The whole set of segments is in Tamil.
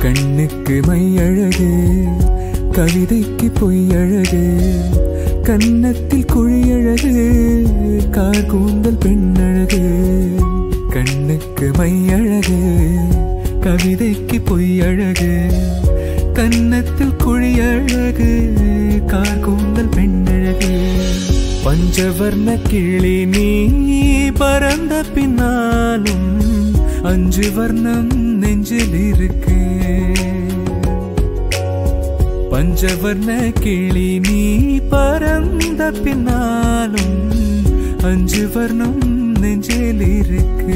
கண்ணுக்கு மை அழகு கவிதைக்கு பொய் அழகு கன்னத்தில் குழி அழகு கார் கூந்தல் பெண் அழகு கண்ணுக்கு மை அழகு கவிதைக்கு பொய் அழகு கன்னத்தில் குழி அழகு கார் கூந்தல் பெண் அழகு பஞ்சவர்ண கிளி நீ பறந்த பின்னாலும் அஞ்சு வர்ணம் நெஞ்சில் இருக்கு பஞ்சவர்ண கிளி நீ பறந்த பின்னாலும் அஞ்சு வர்ணம் நெஞ்சில் இருக்கு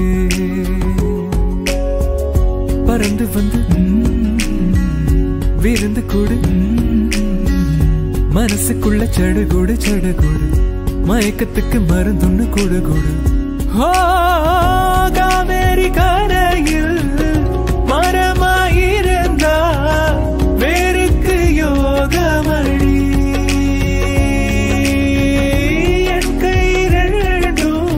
பறந்து வந்து ம், விருந்து கொடு ம், மனசுக்குள்ள சடுகுடு சடுகுடு மயக்கத்துக்கு மருந்துன்னு கொடு கொடு ஓ, காவேரி கரையில் மரமாயிருந்தா வேருக்கு யோகமடி என் கை ரெண்டும்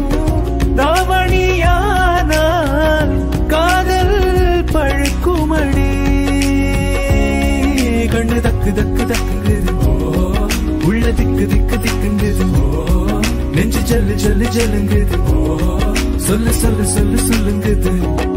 தாவணியானால் காதல் பழுக்குமடி கண்ணு தக்கு தக்கு தக்குங்குது உள்ள திக்கு திக்கு திக்குங்குது நெஞ்சு ஜல்லு ஜல்லு ஜல்லுங்குது சொல்லு சொல்லு சொல்லு சொல்லுங்குது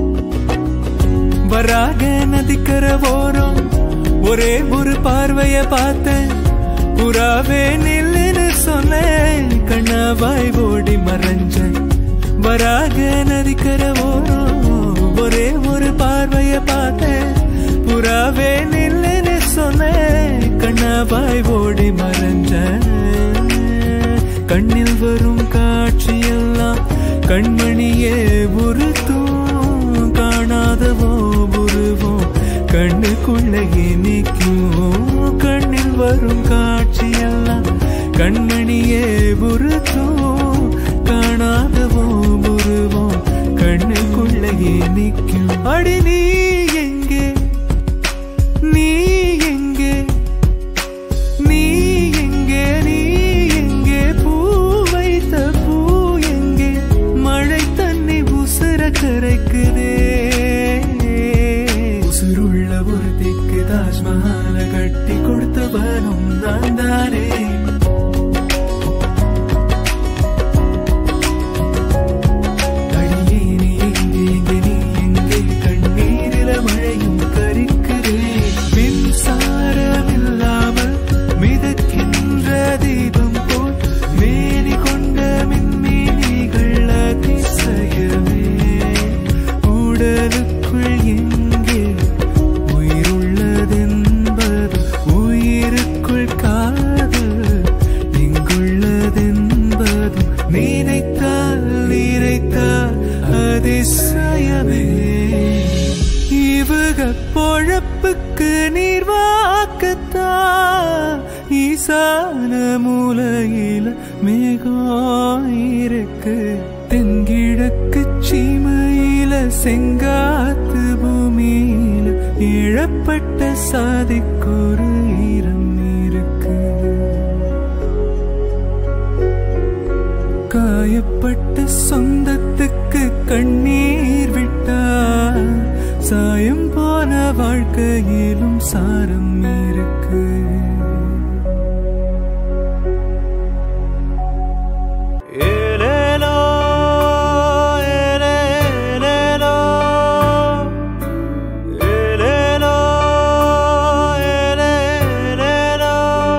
வராக நதிக்கர ஓரம் ஒரே ஒரு பார்வைய பார்த்தேன் புறாவே நில்லுன்னு சொன்னேன் கண்ணாவாய் ஓடி மறைஞ்சேன் வராக நதிக்கர ஓரம் ஒரே ஒரு பார்வைய பார்த்தேன் புறாவே நில்லுன்னு சொன்னேன் கண்ணாவாய் ஓடி மறைஞ்சேன் கண்ணில் வரும் காட்சியெல்லாம் கண்மணியே உருத்தும் காணாதவோ உருவோம் கண்ணுக்குள்ளே நிற்கும் கண்ணில் வரும் காட்சியெல்லாம் கண்மணியே உருத்தும் காணாதவோ உருவோம் கண்ணுக்குள்ளே நிற்கும் அடி நீ எங்கே நீ எங்கே நீ எங்கே நீ எங்கே பூ வைத்த பூ எங்கே மழை தண்ணி உசுர கரைக்குதே உசுருள்ள ஒரு திக்கு தாஜ்மஹால கட்டி கொடுத்தவனும் நான் தானே அடியே நீ எங்கே எங்கே நீ எங்கே கண்ணீரில மழையும் கரிக்குதே மின்சாரம் இல்லாமல் மிதக்கின்ற தீபம் போல் மேனி கொண்ட மின்மினிகள் அதிசயமே உடலுக்குள் எங்கே உயிருள்ளதென்பது உயிருக்குள் காதல் இங்குள்ளதென்பது நினைத்தால் நினைத்தால் அதிசயமே இவக பொழப்புக்கு நீர் வாக்கத்தான் ஈசான மூலையில மேகம் இருக்கு தென்கிழக்கு சீமையில செங்காத்து பூமியில இழப்பட்ட சாதிக்கொரு ஈரம் இருக்கு காயப்பட்ட சொந்தத்துக்கு கண்ணீர் விட்டா சாயம் போன வாழ்க்கையிலும் சாரம் இருக்கு ஏலேலோ, ஏலேலேலோ, ஏலேலோ, ஏலேலேலோ.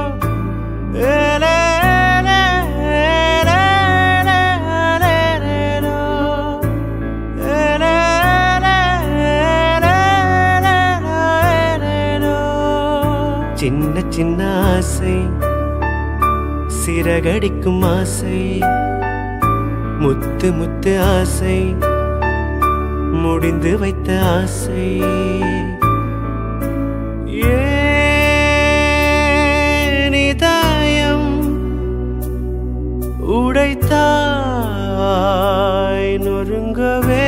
சின்ன சின்ன ஆசை சிறகடிக்கும் ஆசை முத்து முத்து ஆசை முடிந்து வைத்த ஆசை ஏன் இதயம் உடைத்தாய் நொறுங்கவே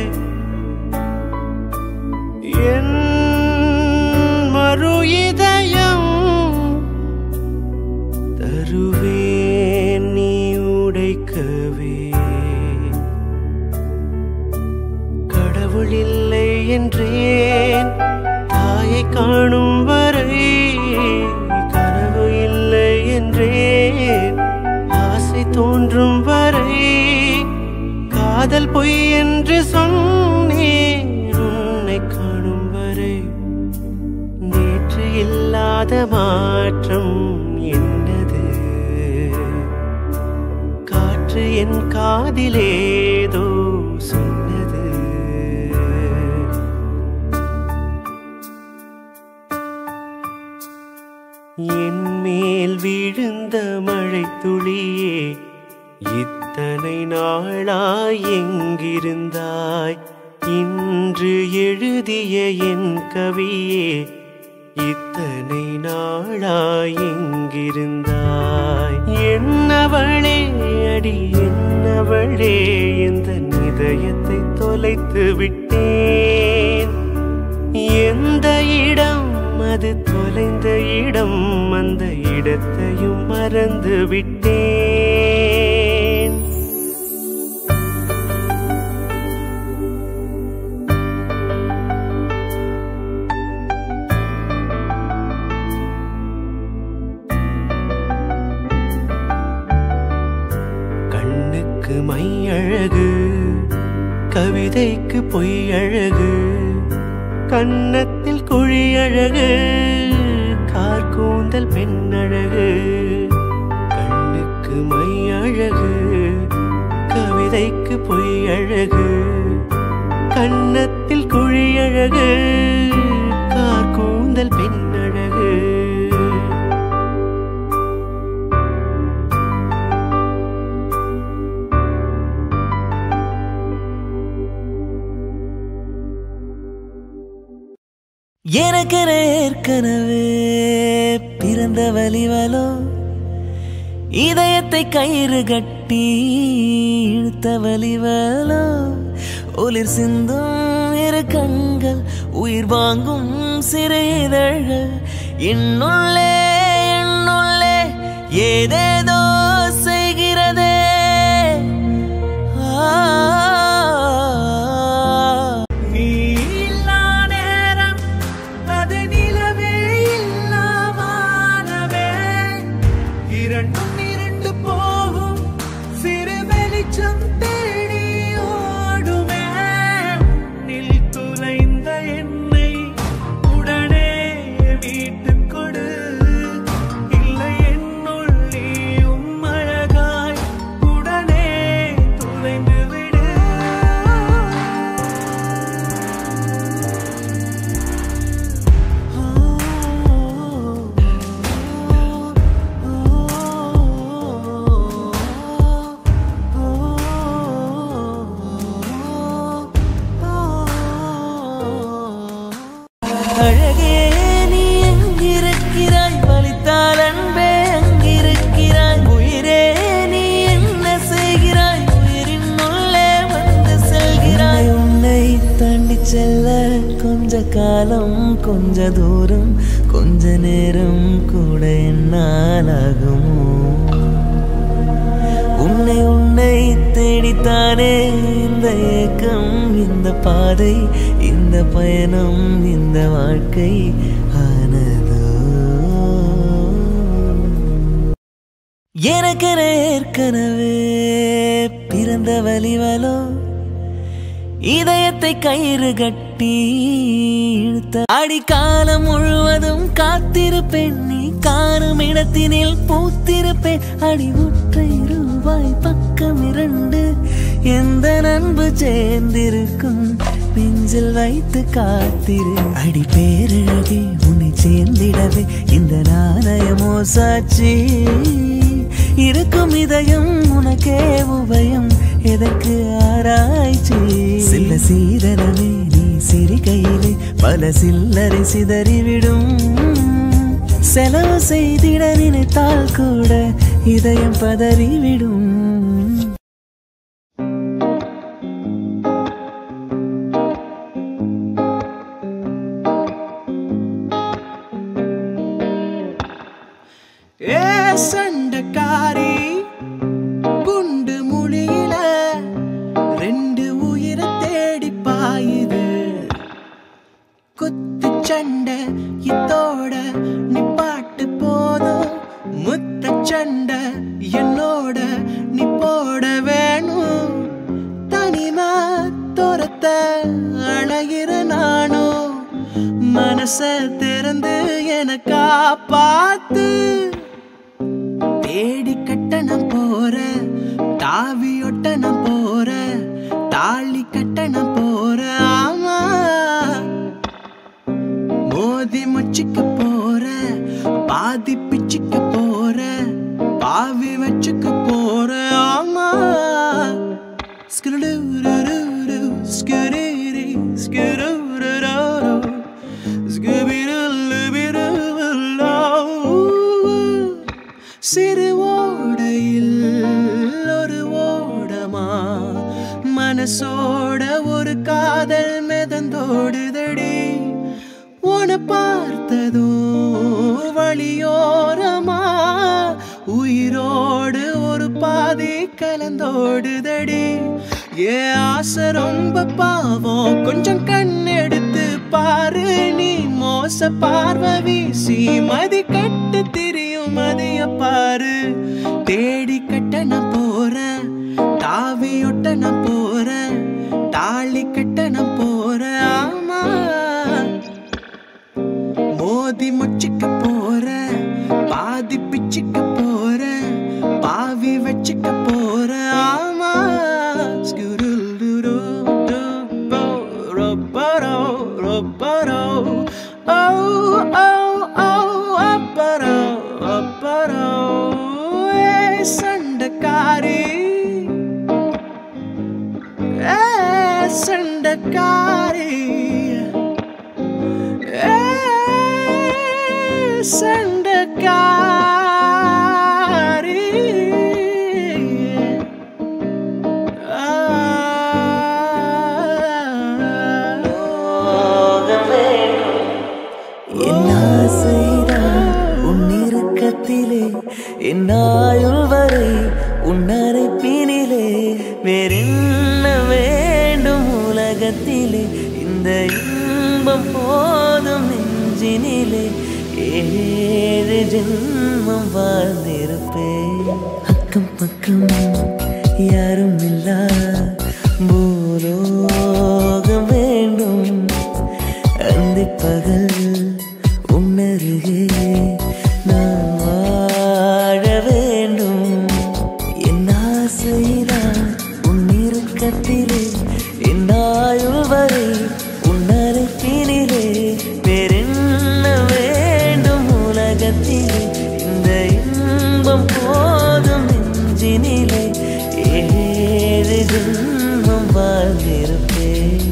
என் மறு இதயம் தருவேன் நீ உடைக்கவே கடவுள் இல்லை என்றேன் தாய் ஆசையை காணும் வரை கனவு இல்லை என்றேன் ஆசை தோன்றும் வரை காதல் பொய் என்று சொன்னேன் உன்னை காணும் வரை நேற்று இல்லாத மாற்றம் என்னது காற்று என் காதிலேதோ சொன்னது என் மேல் விழுந்த மழை துளியே இத்தனை நாளாய் எங்கிருந்தாய் இன்று எழுதிய என் கவியே இத்தனை நாளாய் எங்கிருந்தாய் என்னவளே அடி என்னவளே இந்த இதயத்தை தொலைத்து விட்டேன் எந்த இடம் அது தொலைந்த இடம் அந்த இடத்தையும் மறந்து விட்டேன் கண்ணுக்கு மை அழகு கவிதைக்கு பொய் அழகு கன்னத்தில் குழி அழகு கார்கூந்தல் பெண் அழகு கண்ணுக்கு மை அழகு கவிதைக்கு பொய் அழகு கன்னத்தில் குழி அழகு கார்கூந்தல் பெண் அழகு எனக்கென ஏற்கனவே பிறந்த வலிவலோ இதயத்தை கயிறு கட்டி இழுத்த வலிவலோ ஒளிர் சிந்தும் இரு கண்கள் உயிர் வாங்கும் சிறு இதழ்கள் என்னுள்ளே என்னுள்ளே ஏதேதோ செய்கிறதே ஆ நீ இல்லா நேரம் அது நிலவே இல்லாமானவே இரண்டும் இரண்டு போகும் சிறு வெளிச்சம் தேடி ஓடுமே நில் துளைந்த என்னை உடனே மீட்டுக் கொடு இல்லை என்னுள் நீயும் அழகாய் உடனே துளைந்து விடு அழகே நீ எங்கிருக்கிறாய் வலித்தால் அன்பே அங்கிருக்கிறாய் உயிரே நீ என்ன செய்கிறாய் உயிரின் உள்ளே வந்து செல்கிறாய் உன்னை தாண்டி செல்ல கொஞ்ச காலம் கொஞ்ச தூரம் கொஞ்ச நேரம் கூட என்னால் ஆகுமோ உன்னை உன்னை தேடித்தானே இந்த ஏக்கம் இந்த பாதை இந்த பயணம் இந்த வாழ்க்கை ஆனதோ எனக்கென ஏற்கனவே பிறந்த வலிவலோ இதயத்தை கயிறு கட்டி இழுத்த அடிக்காலம் முழுவதும் காத்திருப்பேன் நீ காணும் இடத்தினில் பூத்திருப்பேன் அடி ஒற்றை ரூபாய் பக்கம் இரண்டு எந்த நண்பு சேர்ந்திருக்கும் நெஞ்சில் வைத்து காத்திரு அடி பேரழகே உன்னை சேர்ந்திடவே இந்த நாணயமோ சாட்சி இருக்கும் இதயம் உனக்கே உபயம் எதற்கு ஆராய்ச்சி சில சீதனமே நீ சிரிக்கையிலே பல சில்லறை சிதறிவிடும் செலவு செய்திட நினைத்தால் கூட இதயம் பதறிவிடும் ஏ சண்டக்காரி குண்டு மொழியில ரெண்டு உயிரை தேடி பாயுது குத்து சண்டை skidoo-doo-doo-doo, skidoo-dee, skidoo-doo-doo-doo, skibidoo-loo-bidoo-loo. சிறு ஓடையில் ஒரு ஓடமா மனசோட ஒரு காதல் மிதந்தோடுதடி உன பார்த்ததும் வழியோரமா உயிரோடு ஒரு பாதி கலந்தோடுதடி ஏ ஆசை ரொம்ப பாவம் கொஞ்சம் கண்ணெடுத்து பாரு நீ மோச பார்வை வீசி மதி கட்டு திரியும் மதிய பாரு தேடி கட்ட நான் போறேன் தாவி ஒட்ட நான் போறேன் தாலி கட்ட நான் போறேன் ஆமா மோதி முச்சிக்க போறேன் பாதி பிச்சுக்க போறேன் பாவி வச்சுக்க போறேன் ஆமா ஸ்குருல்டுரு டுபோ ரொப்பரோ ரொப்பரோ ஓ ஓ ஓ அப்பரோ அப்பரோ ஏ சண்டக்காரி ஏ சண்டக்காரி சண்டக்காரி என் ஆசைதான் உன் இறுக்கத்திலே என் ஆயுள் வரை உன் அரைப்பினிலே வேறென்ன வேண்டும் உலகத்திலே இந்த இன்பம் போதும் நெஞ்சினிலே ஏழு ஜென்மம் வாழ்ந்திருப்பேன் அக்கம் பக்கம் யாரும் இல்லா பூலோகம் வேண்டும் அந்தி பகல் உன்னருகே நான் வாழ வேண்டும் என் ஆசைதான் உன் இறுக்கத்திலே என் ஆயுள் வரை உன் அழைப்பினிலே வேறென்ன வேண்டும் உலகத்திலே இந்த இன்பம் போதும் நெஞ்சினிலே ஏழு ஜென்மம் வாழ்ந்திருப்பேன்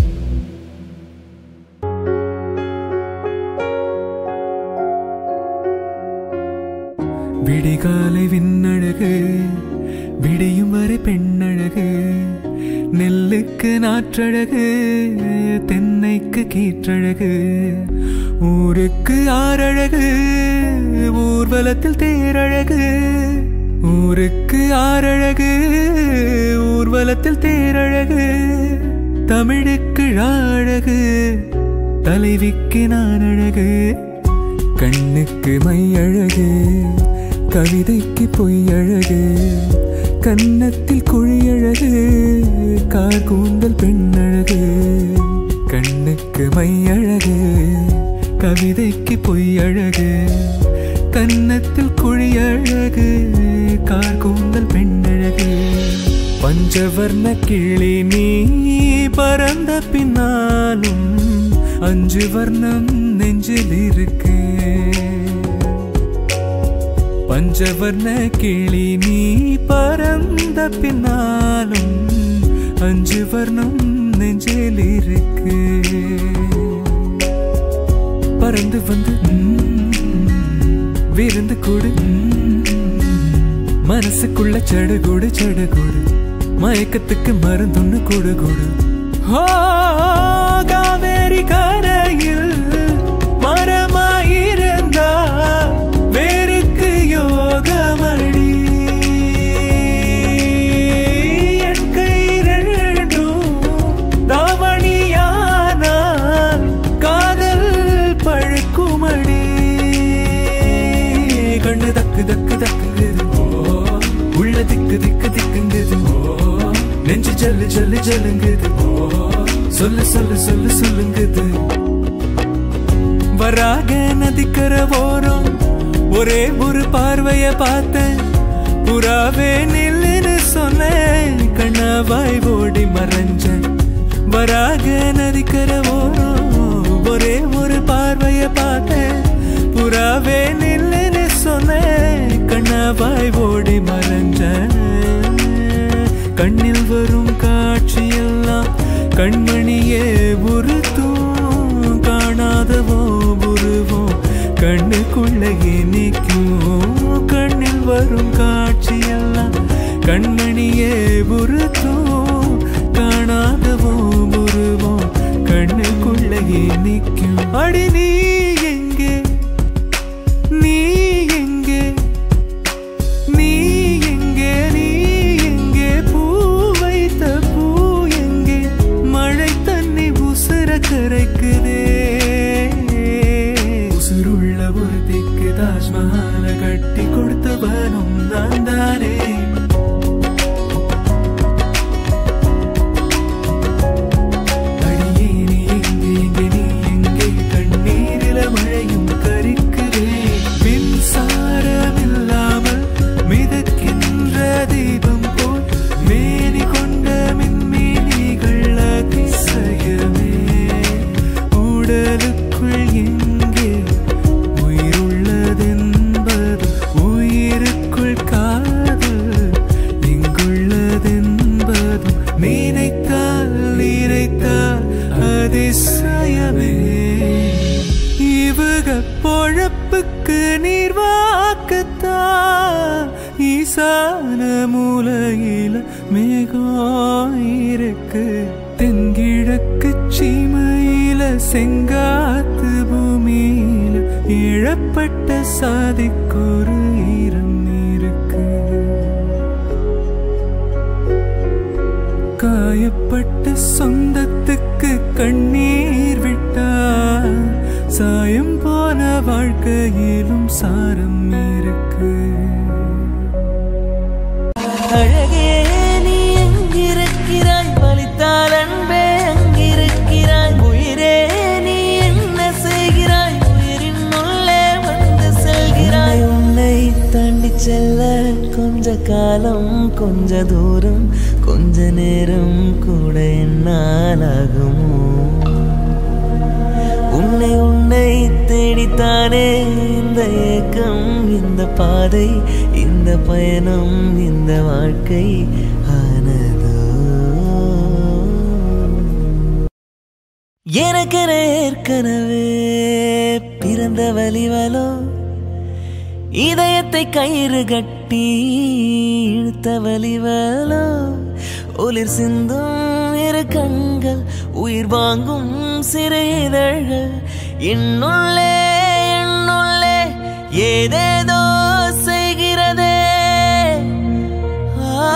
விடிகாலை விண்ணழகு விடியும் வரை பெண்ணழகு நெல்லுக்கு நாற்றழகு தென்னைக்கு கீற்றழகு ஊருக்கு ஆறழகு ஊர்வலத்தில் தேரழகு ஊருக்கு ஆறழகு ஊர்வலத்தில் தேரழகு தமிழுக்கு அழகு தலைவிக்கு நான் அழகு கண்ணுக்கு மை அழகு கவிதைக்கு பொய் அழகு கன்னத்தில் குழி அழகு கார் கூந்தல் பெண் அழகு கண்ணுக்கு மை அழகு கவிதைக்கு பொய் அழகு கன்னத்தில் குழி அழகு கார் கூந்தல் பெண் அழகு பஞ்சவர்ண கிளி நீ பறந்த பின்னாலும் அஞ்சு வர்ணம் நெஞ்சில் இருக்கு பஞ்சவர்ண கிளி நீ பறந்த பின்னாலும் அஞ்சு வர்ணம் நெஞ்சில் இருக்கு பறந்து வந்து ம், விருந்து கூடு ம், மனசுக்குள்ள சடுகுடு சடுகுடு மயக்கத்துக்கு மருந்துன்னு குடு குடு ஆ, காவேரி கரையில் மரமாயிருந்தா வேருக்கு யோகமடி என் கை ரெண்டும் தாவணியானால் காதல் பழுக்குமடி கண்ணு தக்கு தக்கு தக்குங்குது உள்ள திக்கு திக்கு திக்குங்குது நெஞ்சு ஜல்லு ஜல்லு ஜல்லுங்குது சொல்லு சொல்லு சொல்லு சொல்லுங்குது வராக நதிக்கர ஓரம் ஒரே ஒரு பார்வைய பார்த்தேன் புறாவே நில்லுன்னு சொன்னேன் கண்ணாவாய் ஓடி மறைஞ்சேன் வராக நதிக்கர ஓரம் ஒரே ஒரு பார்வைய பார்த்தேன் புறாவே நில்லுன்னு சொன்னேன் கண்ணாவாய் ஓடி மறைஞ்சேன் கண்ணில் வரும் கண்மணியே உருத்தும் காணாதவோ உருவோம் கண்ணுக்குள்ளேயே நிற்கும் கண்ணில் வரும் காட்சியெல்லாம் கண்மணியே உருத்தும் காணாதவோ உருவோம் கண்ணுக்குள்ளேயே நிற்கும் அடி நீ எங்கே நீ எங்கே நீ எங்கே நீ எங்கே பூ வைத்த பூ எங்கே மழை தண்ணி உசுர கரைக்குதே உசுருள்ள ஒரு திக்கு தாஜ்மஹால கட்டி கொடுத்தவனும் நான் தானே அடியே நீ எங்கே எங்கே நீ எங்கே கண்ணீரில மழையும் கரிக்குதே மின்சாரம் இல்லாமல் மிதக்கின்ற தீபம் போல் மேனி கொண்ட மின்மீனிகள் அதிசயமே உடலுக்குள் எங்கே உயிருள்ளதென்பது உயிருக்குள் காதல் இங்குள்ளதென்பதும் நினைத்தால் நினைத்தால் அதிசயமே இவக பொழப்புக்கு நீர் வாக்கத்தான் ஈசான மூலையில மேகம் இருக்கு தென்கிழக்கு சீமையில செங்காத்து பூமியில இழப்பட்ட சாதிக்கொரு ஈரம் இருக்கு காயப்பட்ட சொந்தத்துக்கு கண்ணீர் விட்டா சாயம் போன வாழ்க்கையிலும் சாரம் இருக்கு அழகே நீ எங்கிருக்கிறாய் வலித்தால் அன்பே அங்கிருக்கிறாய் உயிரே நீ என்ன செய்கிறாய் உயிரின் உள்ளே வந்து செல்கிறாய் உன்னை தாண்டி செல்ல கொஞ்ச காலம் கொஞ்ச தூரம் கொஞ்ச நேரம் கூட என்னால் ஆகுமோ உன்னை உன்னை தேடித்தானே இந்த ஏக்கம் இந்த பாதை இந்த பயணம் இந்த வாழ்க்கை ஆனதோ எனக்கென ஏற்கனவே பிறந்த வலிவலோ இதயத்தை கயிறு கட்டி இழுத்த வலிவலோ ஒளிர் சிந்தும் இரு கண்கள் உயிர் வாங்கும் சிறு இதழ்கள் என்னுள்ளே என்னுள்ளே ஏதேதோ செய்கிறதே ஆ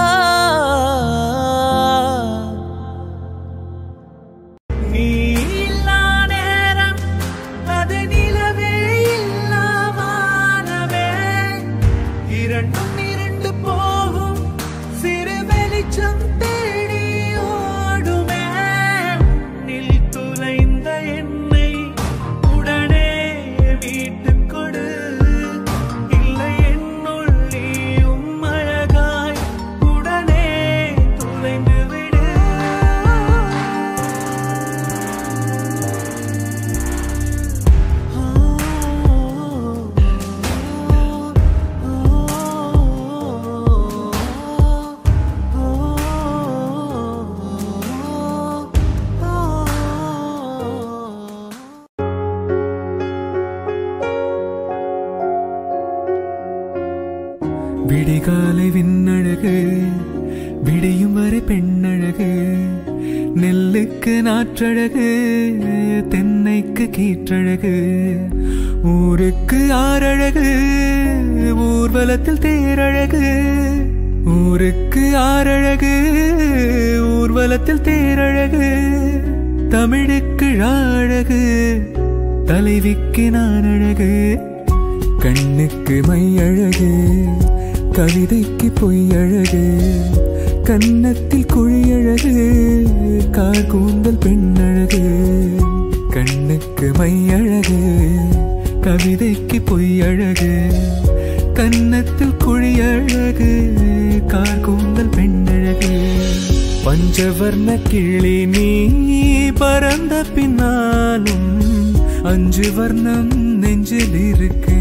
நீ இல்லா நேரம் அது நிலவே இல்லா வானமே இரண்டும் இரண்டு போகும் சிறு வெளிச்சம் தேடி ஓடுமே நில் துளைந்த என்னை உடனே வீட்டுக் கொடு இல்லை என்னுள் நீயும் அழகாய் உடனே துளைந்து விடு விடிகாலை விண்ணழகு விடியும் வரை பெண்ணழகு நெல்லுக்கு நாற்றழகு தென்னைக்கு கீற்றழகு ஊருக்கு ஆறழகு ஊர்வலத்தில் தேரழகு ஊருக்கு ஆறழகு ஊர்வலத்தில் தேரழகு தமிழுக்கு அழகு தலைவிக்கு நான் அழகு கண்ணுக்கு மை அழகு கவிதைக்கு பொய் அழகு கன்னத்தில் குழி அழகு கார் கூந்தல் பெண் அழகு கண்ணுக்கு மை அழகு கவிதைக்கு பொய் அழகு கன்னத்தில் குழி அழகு கார் கூந்தல் பெண் அழகு பஞ்சவர்ண கிளி நீ பறந்த பின்னாலும் அஞ்சு வர்ணம் நெஞ்சில் இருக்கு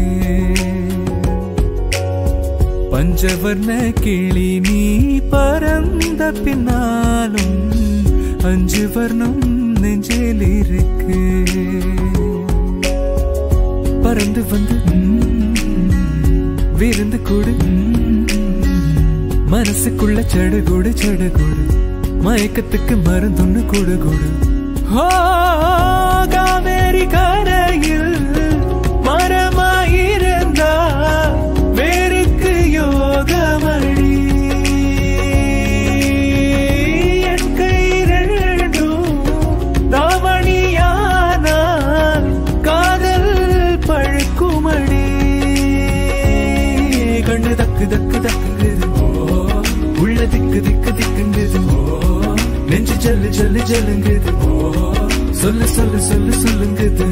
பஞ்சவர்ண கிளி நீ பறந்த பின்னாலும் அஞ்சு வர்ணம் நெஞ்சில் இருக்கு பறந்து வந்து ம், விருந்து கூடு ம், மனசுக்குள்ள சடுகுடு சடுகுடு மயக்கத்துக்கு மருந்தொன்னு கூடு கூடு ஓ, காவேரி கரையில் மரமாயிருந்தா வேருக்கு யோகமழி என் கை ரெண்டும் தாவணியானால் காதல் பழுக்குமடி கண்ணு தக்கு தக்கு தக்குங்குது ஓ, உள்ள திக்கு திக்கு திக்குங்குது ஓ, நெஞ்சு ஜல்லு ஜல்லு ஜல்லுங்குது ஓ, சொல்லு சொல்லு சொல்லு சொல்லுங்குது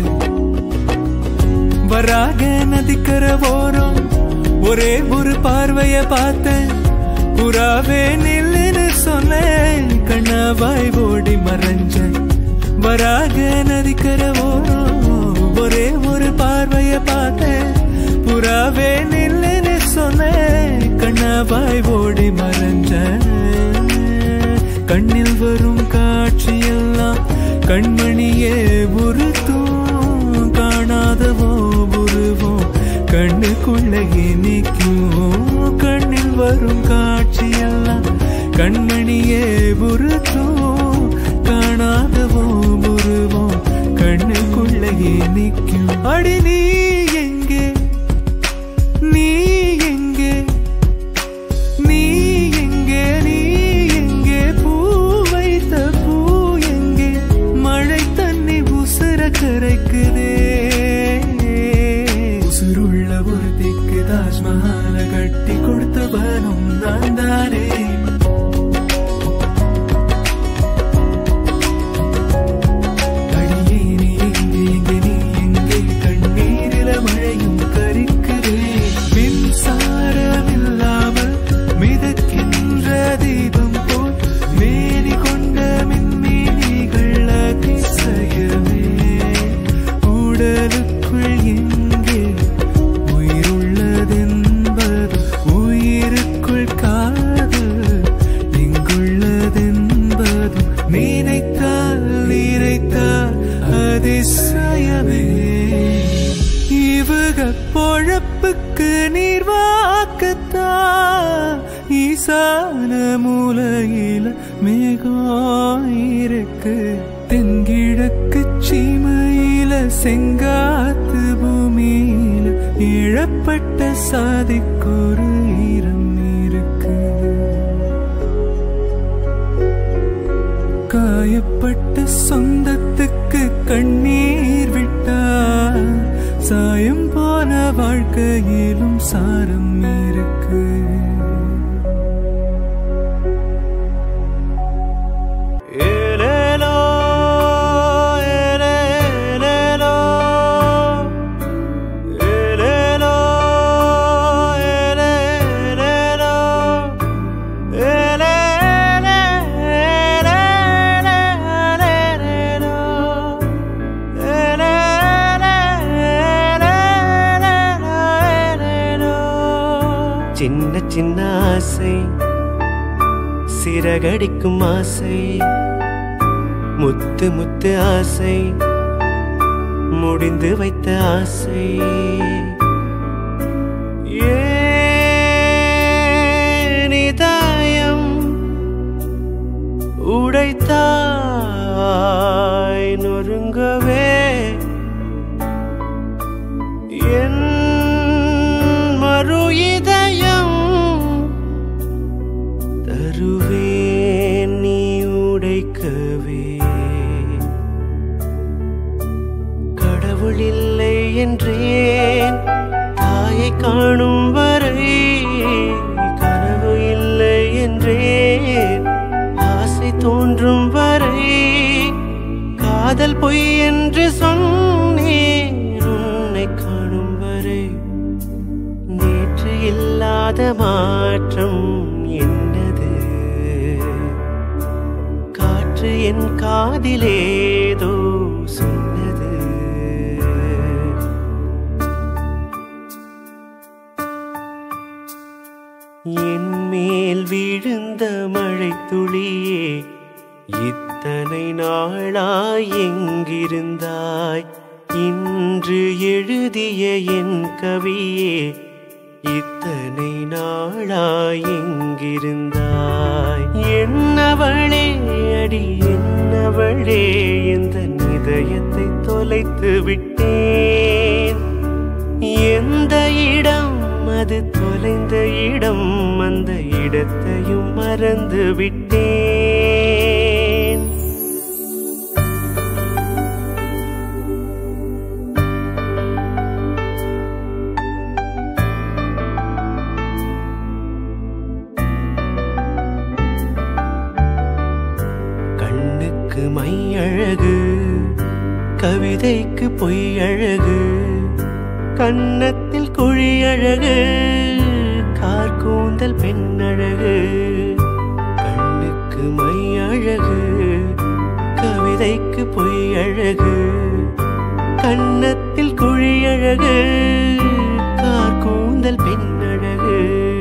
வராக நதிக்கர ஓரம் ஒரே ஒரு பார்வைய பார்த்தேன் புறாவே நில்லுன்னு சொன்னேன் கண்ணாவாய் ஓடி மறைஞ்சேன் வராக நதிக்கர ஓரம் ஒரே ஒரு பார்வைய பார்த்தேன் புறாவே நில்லுன்னு சொன்னேன் கண்ணாவாய் ஓடி மறைஞ்சேன் கண்ணில் வரும் காட்சியெல்லாம் கண்மணியே உருத்தும் காணாதவோ உருவோம் கண்ணுக்குள்ளே நிற்கும் கண்ணில் வரும் காட்சியெல்லாம் கண்மணியே உருத்தும் காணாதவோ உருவோம் கண்ணுக்குள்ளே நிற்கும் அடி நீ எங்கே நீ எங்கே நீ எங்கே நீ எங்கே பூ வைத்த பூ எங்கே மழை தண்ணி உசுர கரைக்குதே உசுருள்ள ஒரு திக்கு தாஜ்மஹால கட்டி கொடுத்தவனும் நான் தானே அடியே நீ எங்கே எங்கே நீ எங்கே கண்ணீரில மழையும் கரிக்குதே மின்சாரம் இல்லாமல் மிதக்கின்ற தீபம் போல் மேனி கொண்ட மின்மீனிகள் அதிசயமே உடலுக்குள் எங்கே உயிருள்ளதென்பது உயிருக்குள் காதல் எங்குள்ளதென்பது நினைத்தால் நினைத்தால் அதிசயமே இவக பொழப்புக்கு நீர் வாக்கத்தான் ஈசான மூலையில மேகம் இருக்கு தென்கிழக்கு சீமையில செங்காத்து பூமியில இழப்பட்ட சாதிக்கொரு ஈரம் இருக்கு காயப்பட்ட சொந்தத்துக்கு கண்ணீர் விட்டா சாயம் போன வாழ்க்கையிலும் சாரம் இருக்கு ஏலேலோ, ஏலேலேலோ, ஏலேலோ, ஏலேலேலோ. சின்ன சின்ன ஆசை சிறகடிக்கும் ஆசை முத்து முத்து ஆசை முடிந்து வைத்த ஆசை ஏன் இதயம் உடைத்தாய் நொறுங்கவே என் மறு இதயம் தருவேன் நீ உடைக்கவே கடவுள் இல்லை என்றேன் தாயை காணும் வரை கனவு இல்லை என்றேன் ஆசை தோன்றும் வரை காதல் பொய் என்று சொன்னேன் உன்னை காணும் வரை நேற்று இல்லாத மாற்றம் என்னது காற்று என் காதிலேதோ சொன்னது என் மேல் விழுந்த மழை துளியே இத்தனை நாளாய் எங்கிருந்தாய் இன்று எழுதிய என் கவியே இத்தனை நாளாய் எங்கிருந்தாய் என்னவளே அடி என்னவளே இந்த இதயத்தை தொலைத்து விட்டேன் எந்த இடம் அது தொலைந்த இடம் அந்த இடத்தையும் மறந்து விட்டேன் கண்ணுக்கு மை அழகு கவிதைக்கு பொய் அழகு கன்னத்தில் குழி அழகு கார்கூந்தல் பெண் அழகு கண்ணுக்கு மை அழகு கவிதைக்கு பொய் அழகு கன்னத்தில் குழி அழகு கார்கூந்தல் பெண் அழகு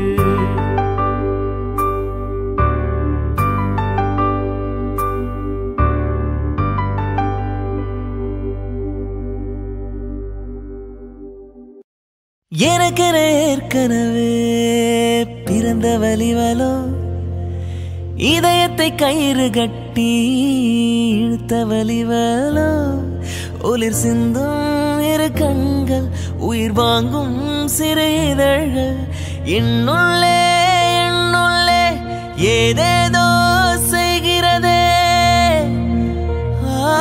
எனக்கு ஏற்கனவே பிறந்த வலிவலோ இதயத்தை கயிறு கட்டி இழுத்த வலிவலோ ஒளிர் சிந்தும் இரு கண்கள் உயிர் வாங்கும் சிறு இதழ்கள் என்னுள்ளே என்னுள்ளே ஏதேதோ செய்கிறதே ஆ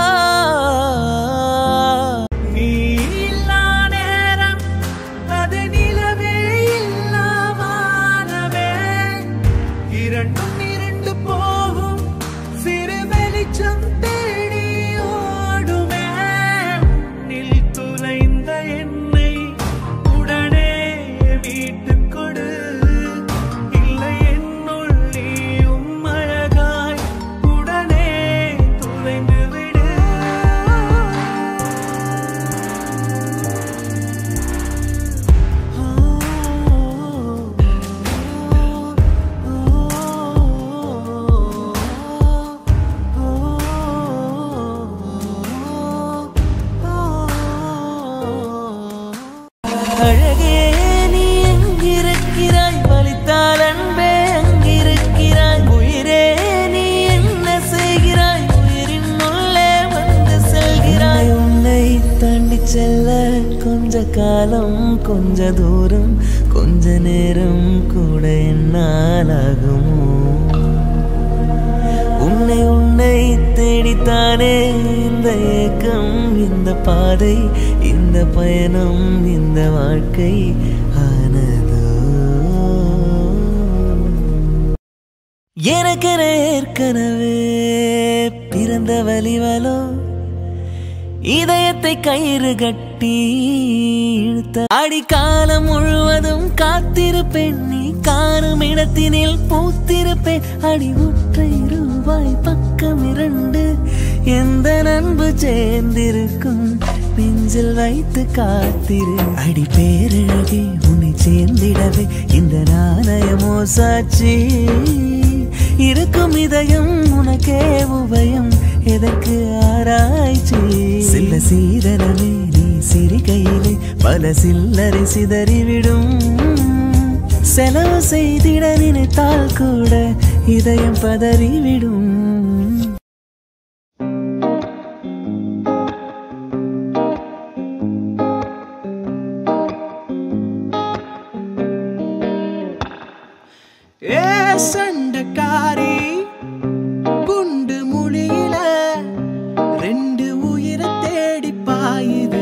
நீ இல்லா நேரம் அது நிலவே இல்லா வானமே இரண்டும் இரண்டு போகும் சிறு வெளிச்சம் தேடி ஓடுமே நில் துளைந்த என்னை உடனே வீட்டுக் கொடு இல்லை என்னுள் நீயும் அழகாய் உடனே துளைந்து விடு அழகே நீ எங்கிருக்கிறாய் வலித்தால் அன்பே அங்கிருக்கிறாய் உயிரே நீ என்ன செய்கிறாய் உயிரின் உள்ளே வந்து செல்கிறாய் உன்னை தாண்டி செல்ல கொஞ்ச காலம் கொஞ்ச தூரம் கொஞ்ச நேரம் கூட என்னால் ஆகுமோ உன்னை உன்னை தேடித்தானே இந்த ஏக்கம் இந்த பாதை இந்த பயணம் இந்த வாழ்க்கை ஆனதோ எனக்கு ஏற்கனவே பிறந்த வலிவலோ இதயத்தை கயிறு கட்டி இழுத்த அடிக்காலம் முழுவதும் காத்திருப்பேன் நீ காணும் இடத்தினில் பூத்திருப்பேன் அடி ஒற்றை ரூபாய் பக்கம் இரண்டு எந்த நண்பு சேர்ந்திருக்கும் நெஞ்சில் வைத்து காத்திரு அடி பேரழகே உன்னை சேர்ந்திடவே இந்த நாணயமோ சாட்சி இருக்கும் இதயம் உனக்கே உபயம் எதற்கு ஆராய்ச்சி சில சீதனமே நீ சிரிக்கையிலே பல சில்லறை சிதறிவிடும் செலவு செய்திட நினைத்தால் கூட இதயம் பதறிவிடும் ஏ சண்டக்காரி குண்டு மொழியில ரெண்டு உயிரை தேடி பாயுது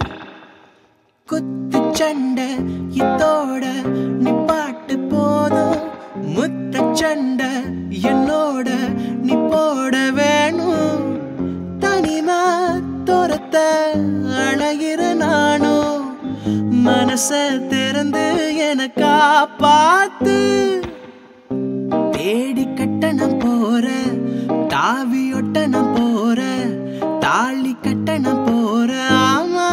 குத்து சண்டை இதோட நிப்பாட்டு போதும் முத்த சண்டை என்னோட நீ போட வேணும் தனிமா துரத்த அழகிற நானும் மனச திறந்து எனக்கா பார்த்து தேடி கட்ட நான் போறேன் தாவி ஒட்ட நான் போறேன் தாலி கட்ட நான் போறேன் ஆமா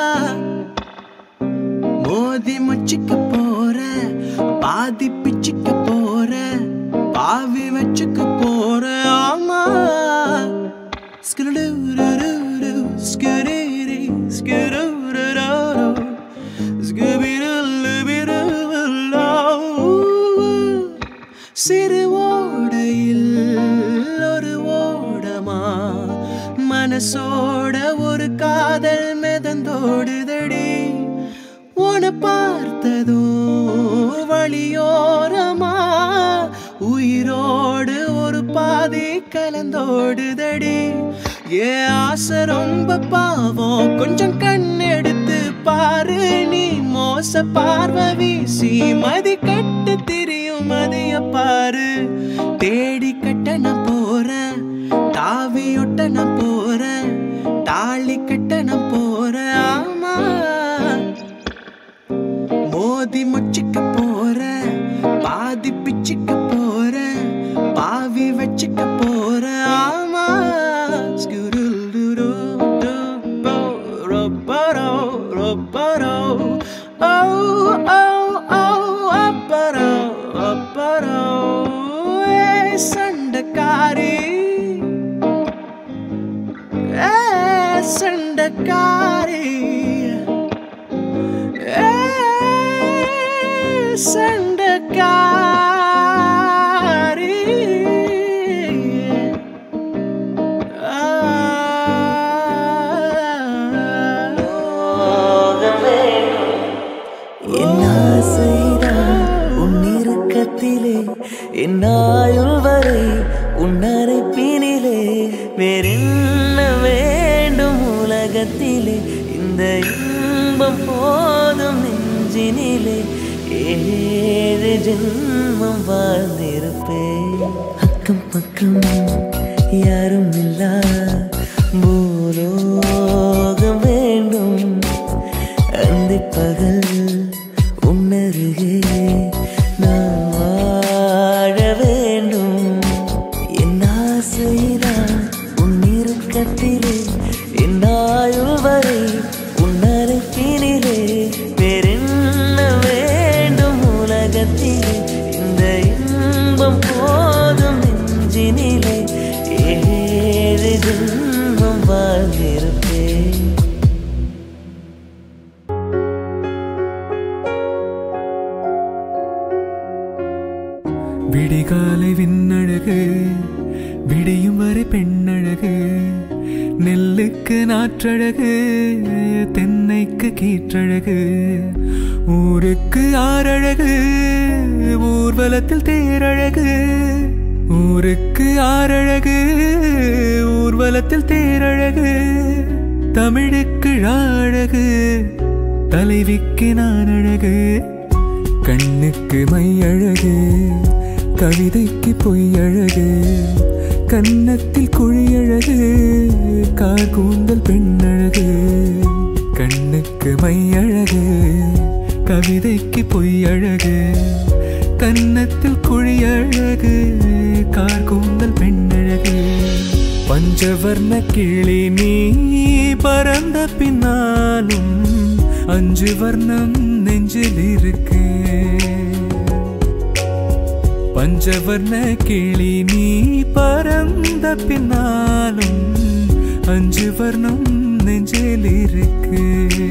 மோதி முச்சிக்க போறேன் பாதி பிச்சுக்க போறேன் பாவி வச்சுக்க போறேன் ஆமா மனசோட ஒரு காதல் மிதந்தோடுதடி உன பார்த்ததோ வழியோரமா உயிரோடு ஒரு பாதி கலந்தோடுதடி ஏ ஆசை ரொம்ப பாவம் கொஞ்சம் கண் எடுத்து பாரு நீ மோச பார்வை வீசி மதி கட்டு திரியும் மதிய பாரு தேடி கட்ட நான் போறேன் தாவி ஒட்ட நான் போறேன் தாலி கட்ட நான் போறேன் ஆமா மோதி முச்சிக்க போறேன் பாதி பிச்சுக்க போறேன் பாவி வச்சுக்க போறேன் ஆமா ஸ்குருல்டுரு டுப்போ, ரொப்பரோ, ரொப்பரோ. ஓ, ஓ, ஓ, அப்பரோ, அப்பரோ. ஏய், சண்டைக்காரி ஏய், சண்டைக்காரி சண்டக்காரி என் ஆசைதான் உன் இறுக்கத்திலே என் ஆயுள் வரை உன் அரைப்பினிலே வேறென்ன வேண்டும் உலகத்திலே இந்த இன்பம் போதும் நெஞ்சினிலே ஏழு ஜென்மம் வாழ்ந்திருப்பேன் அக்கம் பக்கம் யாரும் இல்லா பூலோகம் வேண்டும் அந்த பகல் உன்னருகே நான் வாழ வேண்டும் என் ஆசைதான் உன் இறுக்கத்திலே என் ஆயுள் வரை உன் அழைப்பினிலே வேறென்ன வேண்டும் உலகத்திலே இந்த இன்பம் போதும் நெஞ்சினிலே ஏழு ஜென்மம் வாழ்ந்திருப்பேன் விடிகாலை விண்ணழகு விடியும் வரை பெண்ணழகு நெல்லுக்கு நாற்றழகு தென்னைக்கு கீற்றழகு ஊருக்கு ஆறழகு ஊர்வலத்தில் தேரழகு ஊருக்கு ஆறழகு ஊர்வலத்தில் தேரழகு தமிழுக்கு அழகு தலைவிக்கு நான் அழகு கண்ணுக்கு மை அழகு கவிதைக்கு பொய் அழகு கன்னத்தில் குழி அழகு கார் கூந்தல் பெண் அழகு கண்ணுக்கு மை அழகு கவிதைக்கு பொய் அழகு கன்னத்தில் குழி அழகு கார் கூந்தல் பெண் அழகு பஞ்சவர்ண கிளி நீ பறந்த பின்னாலும் அஞ்சு வர்ணம் நெஞ்சில் இருக்கு பஞ்சவர்ண கிளி நீ பறந்த பின்னாலும் அஞ்சு வர்ணம் நெஞ்சில் இருக்கு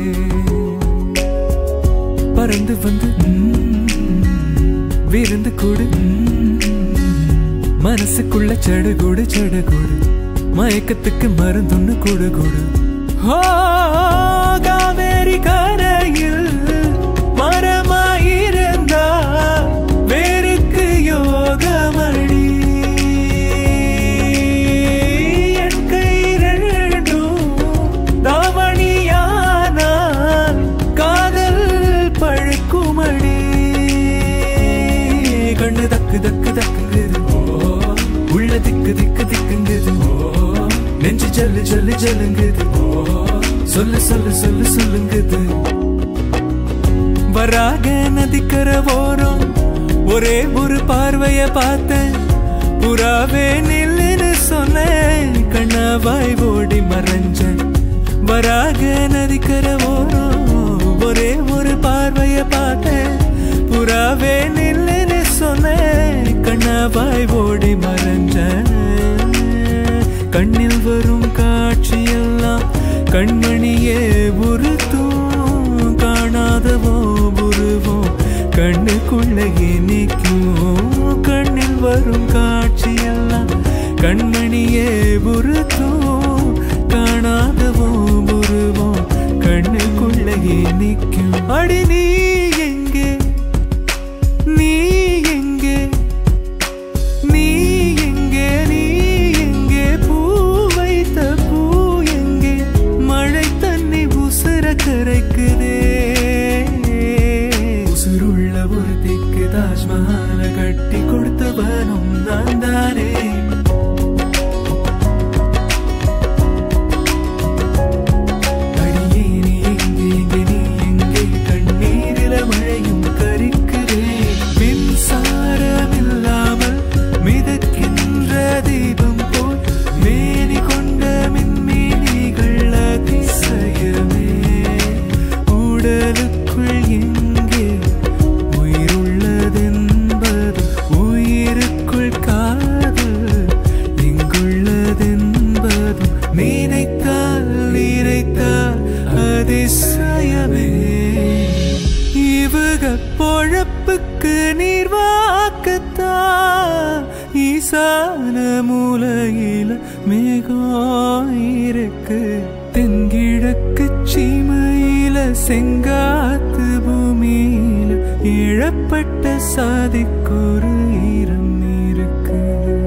பறந்து வந்து ம், விருந்து கூடு ம், மனசுக்குள்ள சடுகுடு சடுகுடு மயக்கத்துக்கு மருந்துன்னு குடு குடு ஆ, காவேரி கரையில் மரமாயிருந்தா வேருக்கு யோகமடி என் கை ரெண்டும் தாவணியானால் காதல் பழுக்குமடி கண்ணு தக்கு தக்கு தக்குங்குது உள்ள திக்கு திக்கு திக்குங்குது நெஞ்சு ஜல்லு ஜல்லு ஜல்லுங்குது சொல்லு சொல்லு சொல்லு சொல்லுங்குது வராக நதிக்கர ஓரம் ஒரே ஒரு பார்வைய பார்த்தேன் புறாவே நில்லுன்னு சொன்னேன் கண்ணாவாய் ஓடி மறைஞ்சேன் வராக நதிக்கர ஓரம் ஒரே ஒரு பார்வைய பார்த்தேன் புறாவே நில்லுன்னு சொன்னேன் கண்ணாவாய் ஓடி மறைஞ்சேன் கண்ணில் வரும் காட்சியெல்லாம் கண்மணியே உருத்தும் காணாதவோ உருவோம் கண்ணுக்குள்ளே நிற்கும் கண்ணில் வரும் காட்சியெல்லாம் கண்மணியே உருத்தும் அங்கேயே நிற்கும் அடி நீ எங்கே நீ எங்கே நீ எங்கே நீ எங்கே பூ வைத்த பூ எங்கே மழை தண்ணி உசுர கரைக்குதே உசுருள்ள ஒரு திக்கு தாஜ்மஹால கட்டி கொடுத்தவனும் நான் தானே அடியே நீ எங்கே எங்கே நீ எங்கே கண்ணீரில மழையும் கரிக்குதே மின்சாரம் இல்லாமல் மிதக்கின்ற தீபம் போல் மேனி கொண்ட மின்மீனிகள் அதிசயமே உடலுக்குள் எங்கே உயிருள்ளதென்பது உயிருக்குள் காதல் எங்குள்ளதென்பது நினைத்தால் நினைத்தால் அதிசயமே இவக பொழப்புக்கு நீர் வாக்கத்தான் ஈசான மூலையில மேகம் இருக்கு தென்கிழக்கு சீமையில செங்காத்து பூமியில இழப்பட்ட சாதிக்கொரு ஈரம் இருக்கு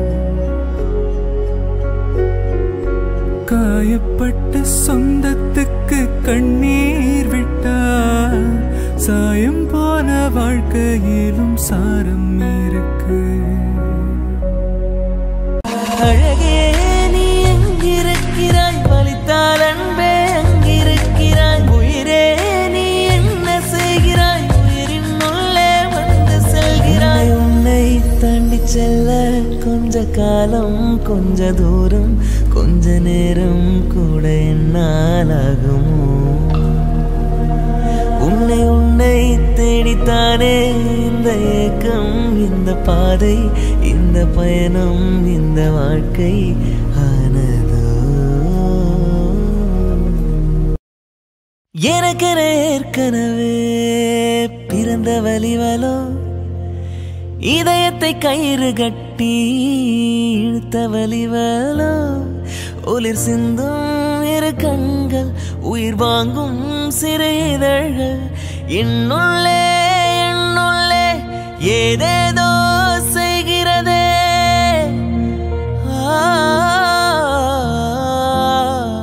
காயப்பட்ட சொந்தத்துக்கு கண்ணீர் விட்டா சாயம் போன வாழ்க்கையிலும் சாரம் இருக்கு அழகே நீ எங்கிருக்கிறாய் வலித்தால் அன்பே அங்கிருக்கிறாய் உயிரே நீ என்ன செய்கிறாய் உயிரின் உள்ளே வந்து செல்கிறாய் உன்னை தாண்டி செல்ல கொஞ்ச காலம் கொஞ்ச தூரம் கொஞ்ச நேரம் கூட என்னால் ஆகுமோ உன்னை உன்னை தேடித்தானே இந்த ஏக்கம் இந்த பாதை இந்த பயணம் இந்த வாழ்க்கை ஆனதோ எனக்கென ஏற்கனவே பிறந்த வலிவலோ இதயத்தை கயிறு கட்டி இழுத்த வலிவலோ ஒளிர் சிந்தும் இரு கண்கள் உயிர் வாங்கும் சிறு இதழ்கள் என்னுள்ளே என்னுள்ளே ஏதேதோ செய்கிறதே ஆ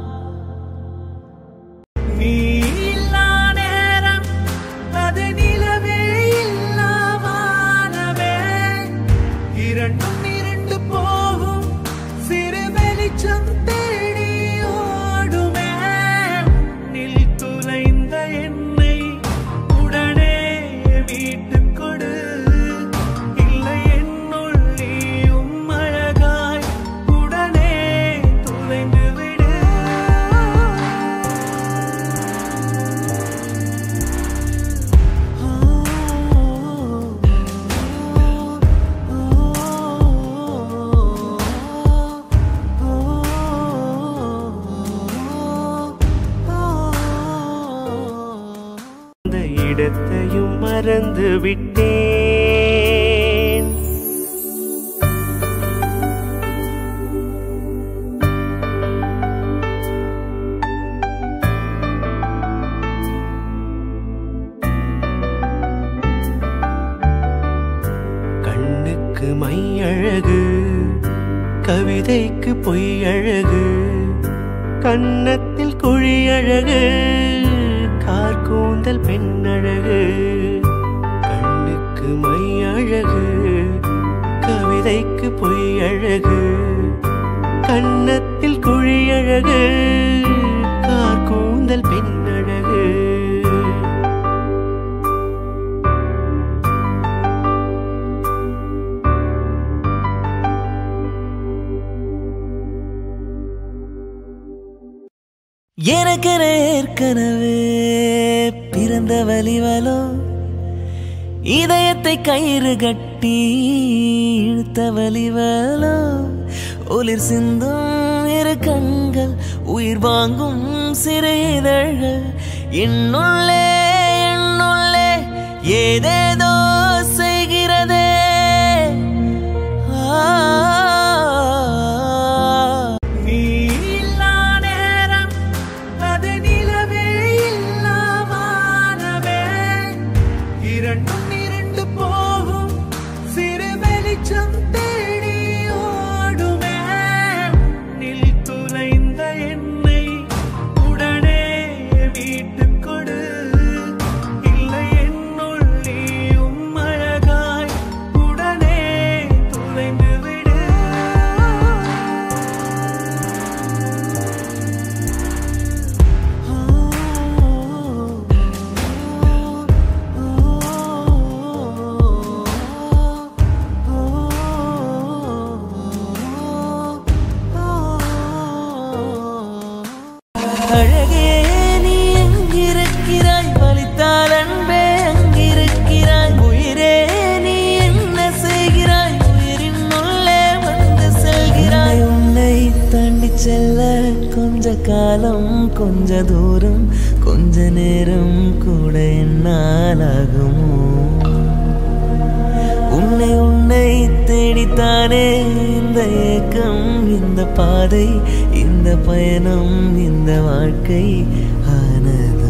நீ இல்லா நேரம் அது நிலவே இல்லா வானமே இரண்டும் இரண்டு போகும் சிறு வெளிச்சம் தேடி ஓடுமே நில் துளைந்த என்னை உடனே மீட்டுக் கொடு இல்லை என்னுள் நீயும் அழகாய் உடனே துளைந்து விடு அந்த இடத்தையும் மறந்து விட்டேன் கண்ணுக்கு மை அழகு கவிதைக்கு பொய் அழகு கன்னத்தில் குழி அழகு கார்கூந்தல் பெண் அழகு கண்ணுக்கு மை அழகு கவிதைக்கு பொய் அழகு கன்னத்தில் குழி அழகு கார்கூந்தல் பெண் அழகு எனக்கென ஏற்கனவே பிறந்த வலிவலோ இதயத்தை கயிறு கட்டி இழுத்த வலிவலோ ஒளிர் சிந்தும் இரு கண்கள் உயிர் வாங்கும் சிறு இதழ்கள் என்னுள்ளே என்னுள்ளே ஏதேதோ செய்கிறதே ஆ நீ இல்லா நேரம் அது நிலவே இல்லா அழகே நீ எங்கிருக்கிறாய் வலித்தால் அன்பே அங்கிருக்கிறாய் உயிரே நீ என்ன செய்கிறாய் உயிரின் உள்ளே வந்து செல்கிறாய் உன்னை தாண்டி செல்ல கொஞ்ச காலம் கொஞ்ச தூரம் கொஞ்ச நேரம் கூட என்னால் ஆகுமோ உன்னை உன்னை தேடித்தானே இந்த ஏக்கம் இந்த பாதை இந்த பயணம் இந்த வாழ்க்கை ஆனதோ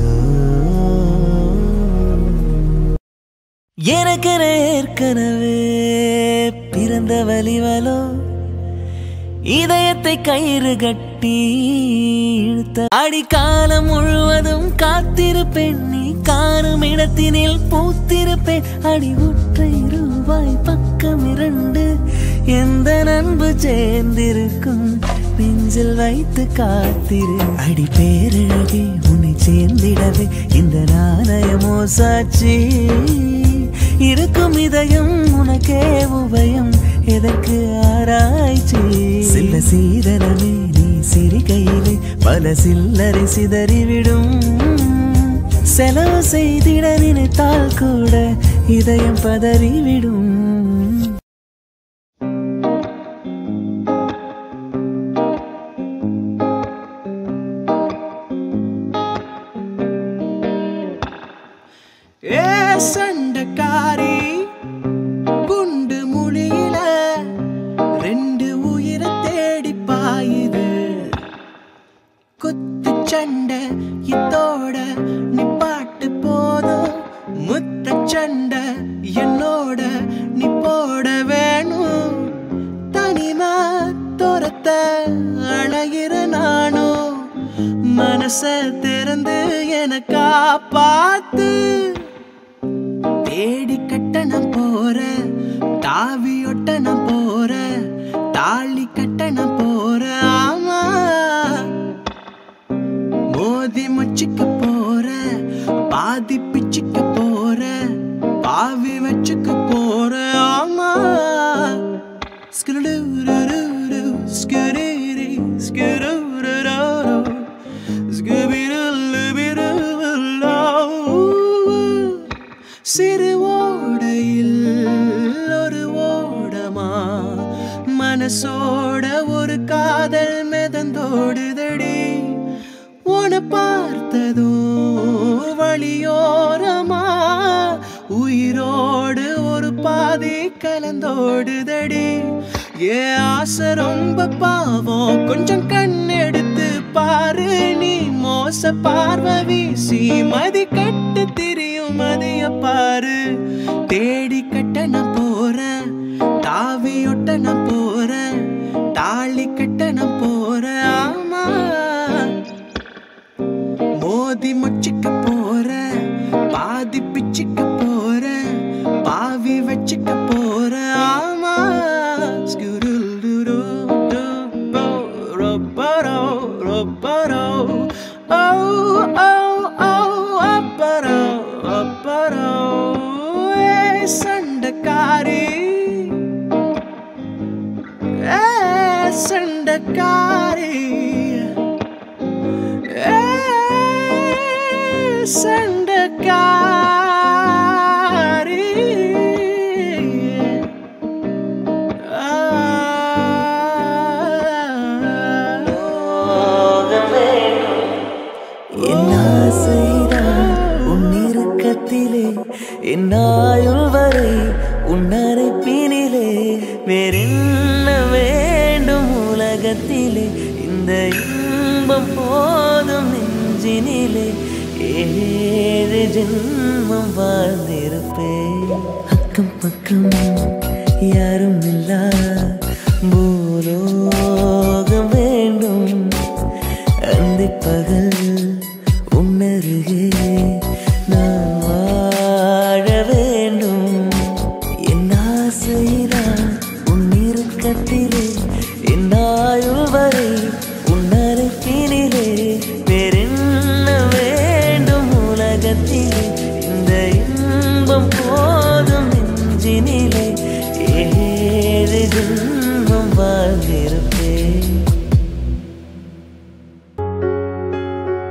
எனக்கென ஏற்கனவே பிறந்த வலிவலோ இதயத்தை கயிறு கட்டி இழுத்த அடிக்காலம் முழுவதும் காத்திருப்பேன் நீ காணும் இடத்தினில் பூத்திருப்பேன் அடி ஒற்றை ரூபாய் பக்கம் இரண்டு எந்த நண்பு சேர்ந்திருக்கும் நெஞ்சில் வைத்து காத்திரு அடி பேரழகே உன்னை சேர்ந்திடவே இந்த நாணயமோ சாட்சி இருக்கும் இதயம் உனக்கே உபயம் எதற்கு ஆராய்ச்சி சில சீதனமே நீ சிரிக்கையிலே பல சில்லறை சிதறிவிடும் செலவு செய்திட நினைத்தால் கூட இதயம் பதறிவிடும் ஏ சண்டக்காரி குண்டு முழியில ரெண்டு உயிரை தேடி பாயுது குத்து சண்டை இத்தோட நிப்பாட்டு போதும் முத்த சண்டை என்னோட நீ போட வேணும் தனிமா துரத்த அழகிற நானும் மனச திறந்து என காப்பாத்து தேடி கட்ட நான் போற தாவி ஒட்ட நான் போற தாலி கட்ட நான் போற ஆமா மோதி மச்சிக்க போற பாதி பிச்சுக்க போற பாவி வச்சுக்க போற ஆமா ஸ்கிருடுருரு, ஸ்கிரிரி, ஸ்கிருருரு, ஸ்கிபிருலுபிருலோ. சிறு ஓடையில் ஒரு ஓடமா மனசோட ஒரு காதல் மிதந்தோடுதடி உன பார்த்ததோ வழியோரமா உயிரோடு ஒரு பாதி கலந்தோடுதடி ஏ ஆசை ரொம்ப பாவம் கொஞ்சம் கண் எடுத்து பாரு நீ மோச பார்வை வீசி மதி கட்டு திரியும் மதிய பாரு தேடி கட்ட நான் போறேன் தாவி ஒட்ட நான் போறேன் தாலி கட்ட நான் போறேன் ஆமா மோதி முச்சிக்க போறேன் பாதி பிச்சுக்க போறேன் பாவி வச்சுக்க போறேன் ஆமா ஸ்குருல்டுரு, டுப்போ, ரொப்பரோ, ரொப்பரோ. ஓ, ஓ, ஓ, அப்பரோ, அப்பரோ. ஏய், சண்டைக்காரி ஏய், சண்டைக்காரி சண்டக்காரி என் ஆசைதான் உன் இறுக்கத்திலே என் ஆயுள் வரை உன் அரைப்பினிலே வேறென்ன வேண்டும் உலகத்திலே இந்த இன்பம் போதும் நெஞ்சினிலே ஏழு ஜென்மம் வாழ்ந்திருப்பேன் அக்கம் பக்கம் யாரும் இல்லா பூலோகம் வேண்டும் அந்தி பகல் உன்னருகே நான் வாழ வேண்டும் என் ஆசைதான் உன் இறுக்கத்திலே என் ஆயுள் வரை உன் அரைப்பினிலே வேறென்ன வேண்டும் உலகத்திலே இந்த இன்பம் போதும் நெஞ்சினிலே ஏழு ஜென்மம் வாழ்ந்திருப்பேன்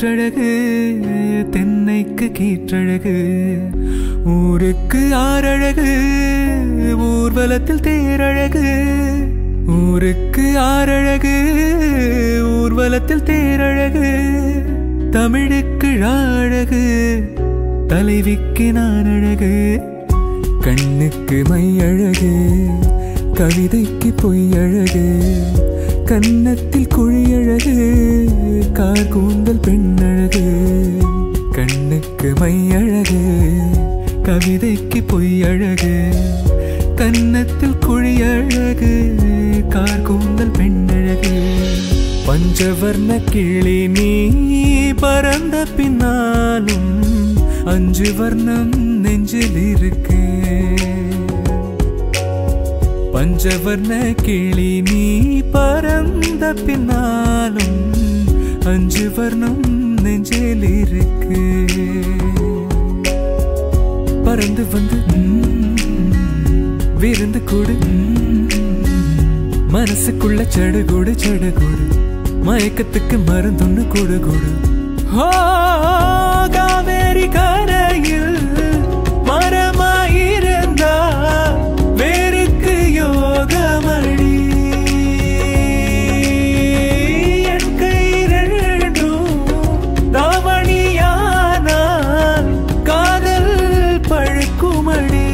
காற்றழகு தென்னைக்கு கீற்றழகு ஊருக்கு ஆறழகு ஊர்வலத்தில் தேரழகு ஊருக்கு ஆறழகு ஊர்வலத்தில் தேரழகு தமிழுக்கு அழகு தலைவிக்கு நான் அழகு கண்ணுக்கு மை அழகு கவிதைக்கு பொய் அழகு கன்னத்தில் குழி அழகு கார் கூந்தல் பெண் அழகு கண்ணுக்கு மை அழகு கவிதைக்கு பொய் அழகு கன்னத்தில் குழி அழகு கார் கூந்தல் பெண் அழகு பஞ்சவர்ண கிளி நீ பறந்த பின்னாலும் அஞ்சு வர்ணம் நெஞ்சில் இருக்கு பஞ்சவர்ண கிளி நீ பறந்த பின்னாலும் அஞ்சு வர்ணம் நெஞ்சில் இருக்கு பறந்து வந்து ம், விருந்து கூடு ம், மனசுக்குள்ள சடுகுடு சடுகுடு மயக்கத்துக்கு மருந்தொன்னு கொடு கொடு ஆ, காவேரி கரையில் மரமாயிருந்தா வேருக்கு யோகமடி என் கை ரெண்டும் தாவணியானால் காதல் பழுக்குமடி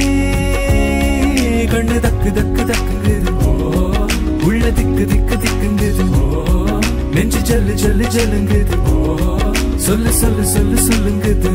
கண்ணு தக்கு தக்கு தக்குங்குது ஓ உள்ள திக்கு திக்கு திக்குங்குது ஓ நெஞ்சு ஜல்லு ஜல்லு ஜல்லுங்குது ஓ சொல்லு சொல்லு சொல்லு சொல்லுங்குது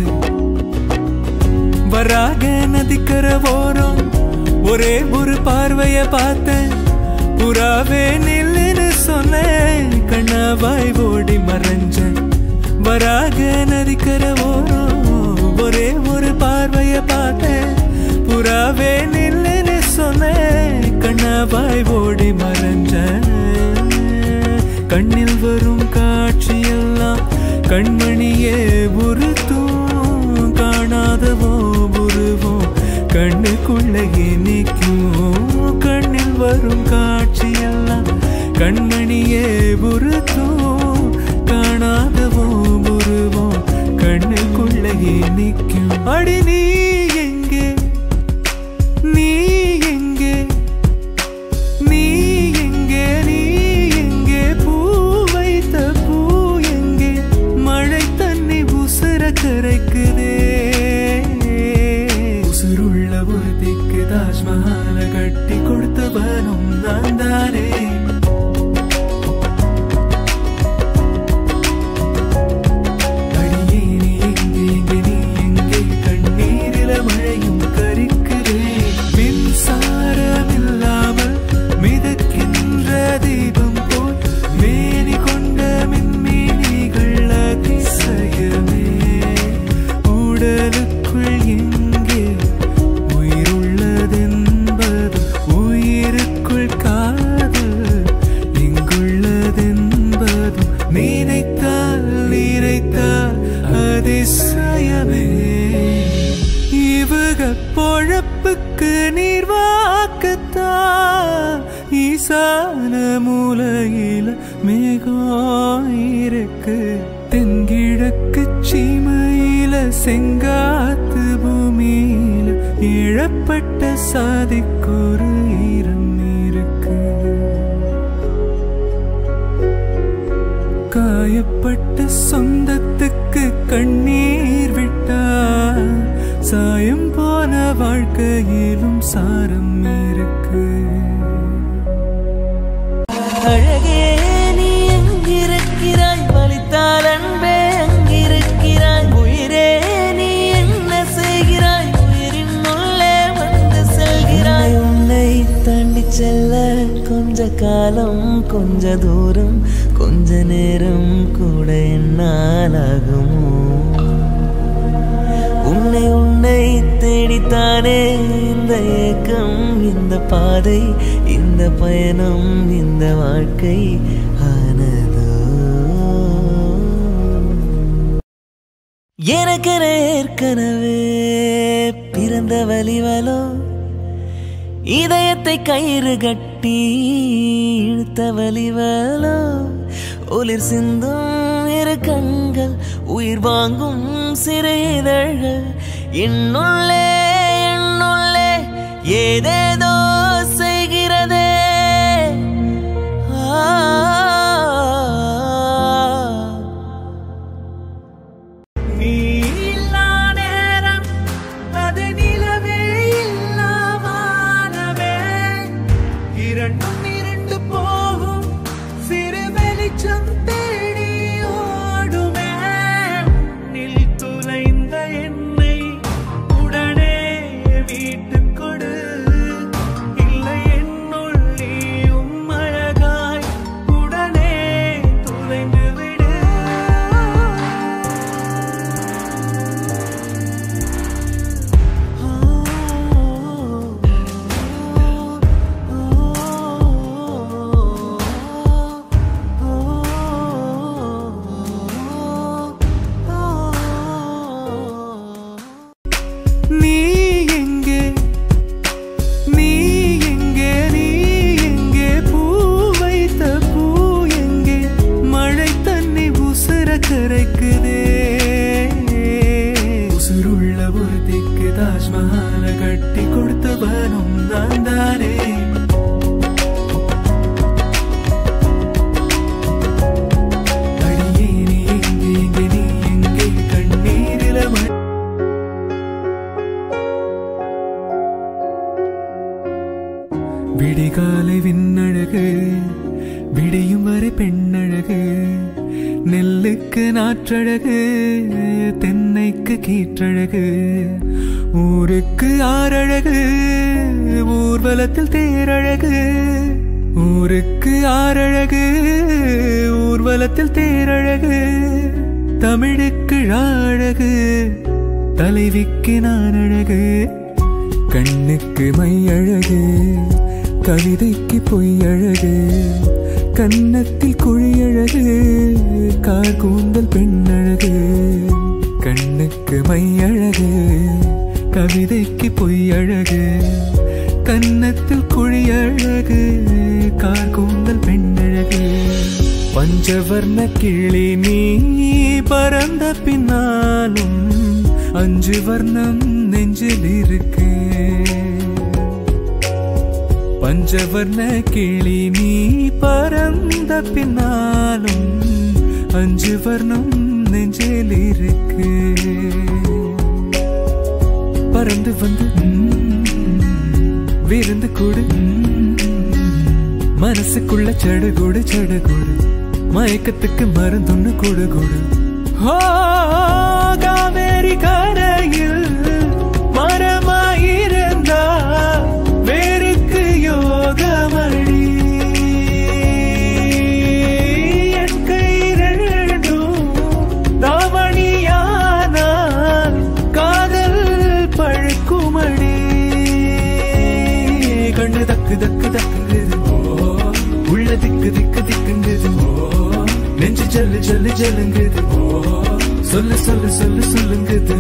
வராக நதிக்கர ஓரம் ஒரே ஒரு பார்வைய பார்த்தேன் புறாவே நில்லுன்னு சொன்னேன் கண்ணாவாய் ஓடி மறைஞ்சேன் வராக நதிக்கர ஓரம் ஒரே ஒரு பார்வைய பார்த்தேன் புறாவே நில்லுன்னு சொன்னேன் கண்ணாவாய் ஓடி மறைஞ்சேன் கண்ணில் வரும் காட்சியெல்லாம் கண்மணியே உருத்தும் காணாதவோ உருவோம் கண்ணுக்குள்ளே நிற்கும் கண்ணில் வரும் காட்சியெல்லாம் கண்மணியே உருத்தும் காணாதவோ உருவோம் கண்ணுக்குள்ளே நிற்கும் அடி நீ எங்கே நீ எங்கே நீ எங்கே நீ எங்கே பூ வைத்த பூ எங்கே மழை தண்ணி உசுர கரைக்குதே உசுருள்ள ஒரு திக்கு தாஜ்மஹால கட்டி கொடுத்தவனும் நான் தானே அடியே நீ எங்கே எங்கே நீ எங்கே கண்ணீரில மழையும் கரிக்குதே மின்சாரம் இல்லாமல் மிதக்கின்ற தீபம் போல் மேனி கொண்ட மின்மீனிகள் அதிசயமே உடலுக்குள் எங்கே உயிருள்ளதென்பது உயிருக்குள் காதல் இங்குள்ளதென்பதும் நினைத்தால் நினைத்தால் அதிசயமே இவக பொழப்புக்கு நீர்வாக்கத்தான் ஈசான மூலையில மேகம் இருக்கு தென்கிழக்கு சீமையில செங்காத்து பூமியில இழப்பட்ட சாதிக்கொரு ஈரம் இருக்கு காயப்பட்ட சொந்தத்துக்கு கண்ணீர் விட்டா சாயம் போன வாழ்க்கையிலும் சாரம் இருக்கு அழகே நீ எங்கிருக்கிறாய் வலித்தால் அன்பே அங்கிருக்கிறாய் உயிரே நீ என்ன செய்கிறாய் உயிரின் உள்ளே வந்து செல்கிறாய் உன்னை தாண்டி செல்ல கொஞ்ச காலம் கொஞ்ச தூரம் கொஞ்ச நேரம் கூட என்னால் ஆகுமோ உன்னை உன்னை தேடித்தானே இந்த ஏக்கம் இந்த பாதை இந்த பயணம் இந்த வாழ்க்கை ஆனதோ எனக்கென ஏற்கனவே பிறந்த வலிவலோ இதயத்தை கயிறு கட்டி இழுத்த வலிவலோ ஒளிர் சிந்தும் இரு கண்கள் உயிர் வாங்கும் சிறு இதழ்கள் என்னுள்ளே என்னுள்ளே ஏதேதோ செய்கிறதே ஆ நீ இல்லா நேரம் அது நிலவே இல்லா வானமே இரண்டும் இரண்டு போகும் சிறு வெளிச்சம் தேடி ஓடுமே நில் துளைந்த என்னை உடனே வீட்டுக் கொடு இல்லை என்னுள் நீயும் அழகாய் உடனே துளைந்து விடு நீ எங்கே நீ எங்கே நீ எங்கே பூ வைத்த பூ எங்கே மழை தண்ணி உசுர கரைக்குதே உசுருள்ள ஒரு திக்கு தாஜ்மஹால கட்டி கொடுத்தவனும் நான் தானே அடியே நீ எங்கே எங்கே நீ எங்கே கண்ணீரில மழை விடிகாலை விண்ணழகு விடியும் வரை பெண்ணழகு நெல்லுக்கு நாற்றழகு தென்னைக்கு கீற்றழகு ஊருக்கு ஆறழகு ஊர்வலத்தில் தேரழகு ஊருக்கு ஆறழகு ஊர்வலத்தில் தேரழகு தமிழுக்கு அழகு தலைவிக்கு நான் அழகு கண்ணுக்கு மை அழகு கவிதைக்கு பொய் அழகு கன்னத்தில் குழி அழகு கார் கூந்தல் பெண் அழகு கண்ணுக்கு மை அழகு கவிதைக்கு பொய் அழகு கன்னத்தில் குழி அழகு கார் கூந்தல் பெண் அழகு பஞ்சவர்ண கிளி நீ பறந்த பின்னாலும் அஞ்சு வர்ணம் நெஞ்சில் இருக்கு பஞ்சவர்ண கிளி நீ பறந்த பின்னாலும் அஞ்சு வர்ணம் நெஞ்சில் இருக்கு பறந்து வந்து ம், விருந்து கூடு ம், மனசுக்குள்ள சடுகுடு சடுகுடு மயக்கத்துக்கு மருந்துன்னு கொடு கொடு ஓ, காவேரி கரையில் மரமாயிருந்தா வேருக்கு யோகமடி என் கை ரெண்டும் தாவணியானால் காதல் பழுக்குமடி கண்ணு தக்கு தக்கு தக்குங்குது உள்ள திக்கு திக்கு திக்குங்குது நெஞ்சு ஜல்லு ஜல்லு ஜல்லுங்குது சொல்லு சொல்லு சொல்லு சொல்லுங்குது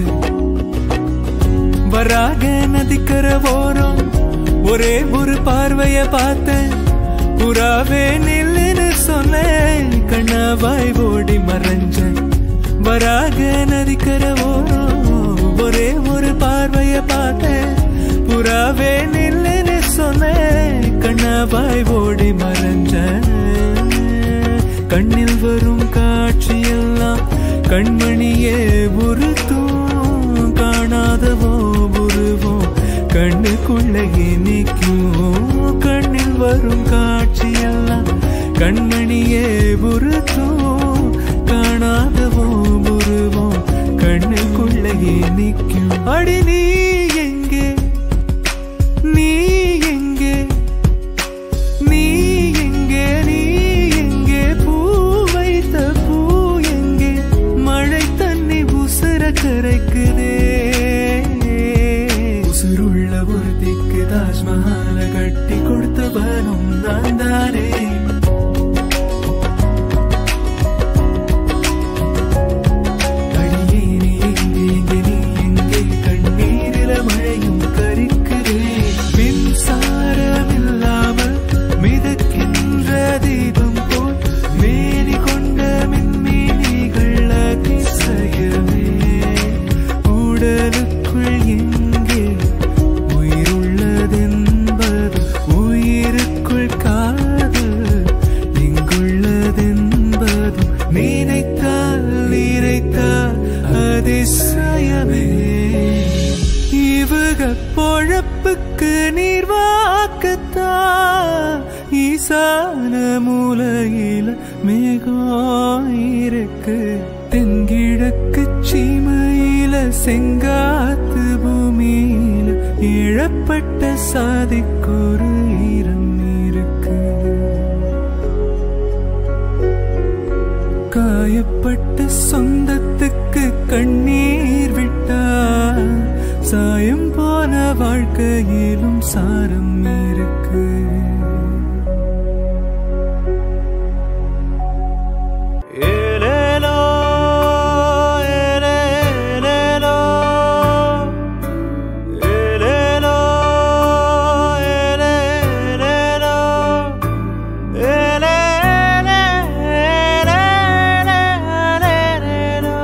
வராக நதிக்கர ஓரம் ஒரே ஒரு பார்வைய பார்த்தேன் புறாவே நில்லுன்னு சொன்னேன் கண்ணாவாய் ஓடி மறைஞ்சேன் வராக நதிக்கர ஓரம் ஒரே ஒரு பார்வைய பார்த்தேன் புறாவே நில்லுன்னு சொன்னேன் கண்ணாவாய் ஓடி மறைஞ்சேன் கண்ணில் வரும் காட்சியெல்லாம் கண்மணியே உருத்தும் காணாதவோ உருவோம் கண்ணுக்குள்ளே நிற்கும் கண்ணில் வரும் காட்சியெல்லாம் கண்மணியே உருத்தும் காணாதவோ உருவோம் கண்ணுக்குள்ளே நிற்கும் அடி நீ எங்கே நீ எங்கே நீ எங்கே நீ எங்கே பூ வைத்த பூ எங்கே மழை தண்ணி உசுர கரைக்குதே உசுருள்ள ஒரு திக்கு தாஜ்மஹால கட்டி கொடுத்தவனும் நான் தானே அடியே நீ எங்கே எங்கே நீ எங்கே கண்ணீரில மழையும் கரிக்குதே மின்சாரமில்லாமல் மிதக்கின்ற தீபம் போல் மேனி கொண்ட மின்மீனிகள் இழப்புக்கு நீர் வாக்கத்தான் ஈசான மூலையில மேகம் இருக்கு தென்கிழக்கு சீமையில செங்காத்து பூமியில இழப்பட்ட சாதிக்கொரு ஈரம் இருக்கு காயப்பட்ட சொந்தத்துக்கு கண்ணீர் விட்டா சாயம் போன வாழ்க்கையிலும் சாரம் இருக்கு ஏலேலோ ஏலேலேலோ ஏலேலோ ஏலேலேலோ ஏலேலேலேலேலேலேலோ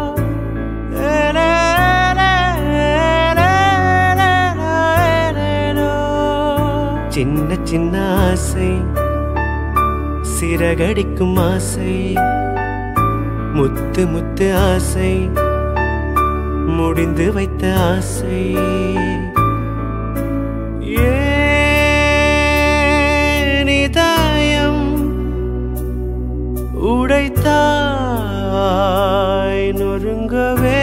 ஏலேலேலேலேலேலேலோ சின்ன சின்ன ஆசை சிறகடிக்கும் ஆசை முத்து முத்து ஆசை முடிந்து வைத்த ஆசை ஏன் இதயம் உடைத்தாய் நொறுங்கவே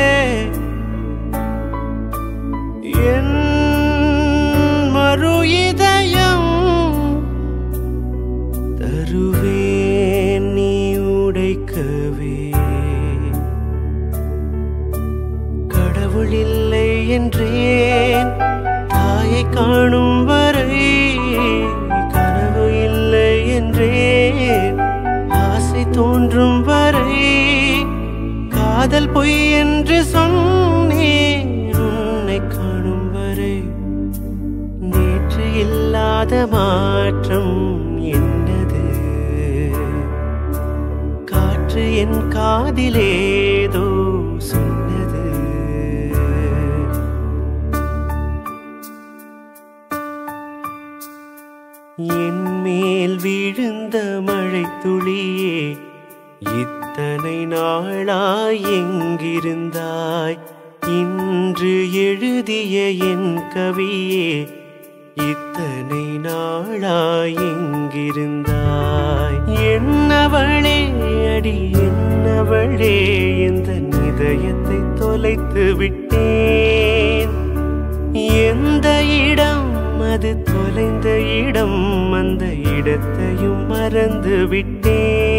என் மறு இதயம் தருவேன் நீ உடைக்கவே கடவுள் இல்லை என்றேன் தாயை காணும் வரை கனவு இல்லை என்றேன் ஆசை தோன்றும் வரை காதல் பொய் என்று சொன்னேன் உன்னை காணும் வரை நேற்று இல்லாத மாற்றம் என்னது காற்று என் காதிலேதோ சொன்னது என் மேல் விழுந்த மழை துளியே இத்தனை நாளாய் எங்கிருந்தாய் இன்று எழுதிய என் கவியே இத்தனை நாளாய் எங்கிருந்தாய் என்னவளே அடி என்னவளே இந்த இதயத்தை தொலைத்து விட்டேன் எந்த இடம் அது தொலைந்த இடம் அந்த இடத்தையும் மறந்து விட்டேன்